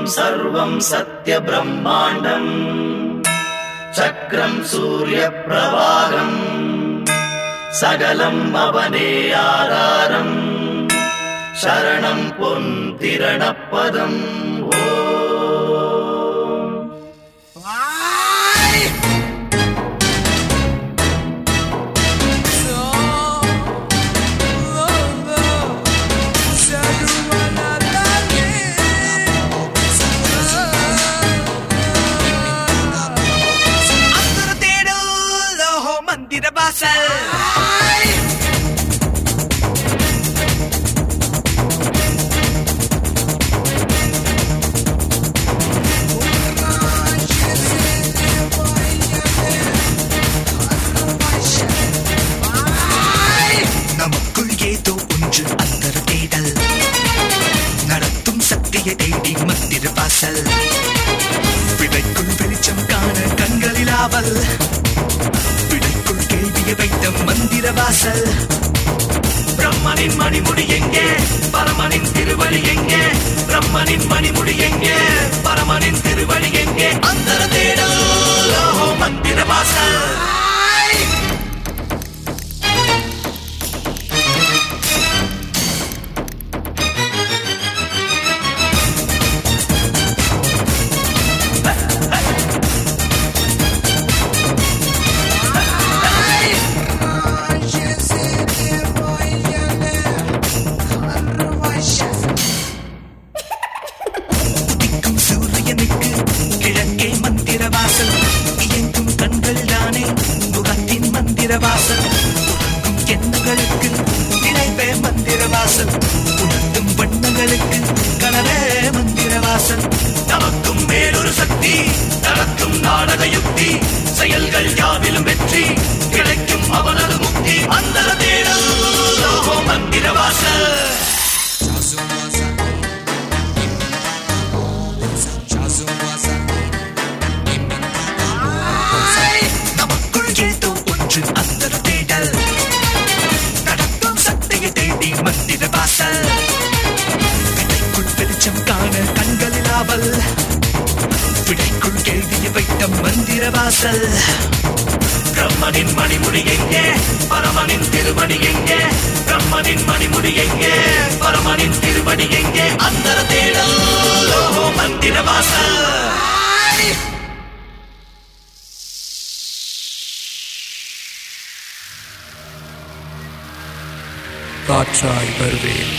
सर्वम् सत्यब्रह्माण्डम् चक्रम् सूर्यप्रवाहम् सकलम् अवने आधारम् शरणम् பொன்திரணப்பதம் ஓ అందరు తేడులో మందిర బాసల్ நமக்குள் ஏதோ ஒன்று அந்தர தேடல் நடத்தும் சக்தியை தேடி மந்திர வாசல் விடைக்குள் வெளிச்சம் காண கண்களில் ஆவல் விடைக்குள் கேள்வியை வைத்த மந்திர வாசல் பிரம்மனின் மணிமுடி எங்கே பரமனின் திருவடி எங்கே பிரம்மனின் மணிமுடி எங்கே பரமனின் திருவடி எங்கே அந்தர தேடல் ஓஹோ, மந்திர வாசல் உதிக்கும் சூரியனுக்கு கிழக்கே மந்திர வாசல் இயங்கும் கண்கள் தானே முகத்தின் மந்திர வாசல் உறங்கும் எண்ணங்களுக்கு நினைவே மந்திர வாசல் உணர்த்தும் வண்ணங்களுக்கு கனவே மந்திர வாசல் நமக்கும் மேலொரு சக்தி நடத்தும் நாடக யுக்தி செயல்கள் யாவிலும் வெற்றி கிடைக்கும் அவனது முக்தி அந்த தேடல் ஓஹோ, மந்திர வாசல் நமக்குள் ஏதோ ஒன்று அந்த தேடல் நடக்கும் சக்தியை தேடி மந்திர வாசல் விடைக்குள் வெளிச்சம் காண கண்களில் ஆவல் விடைக்குள் கேள்வியை வைத்த மந்திர வாசல் பிரம்மனின் மணிமுடி எங்கே பரமனின் திருமணி எங்கே பிரம்மனின் மணிமுடி எங்கே பரமனின் திருமணி எங்கே அந்த தேடல் ஓஹோ, மந்திர வாசல் காற்றாய் வருவேன்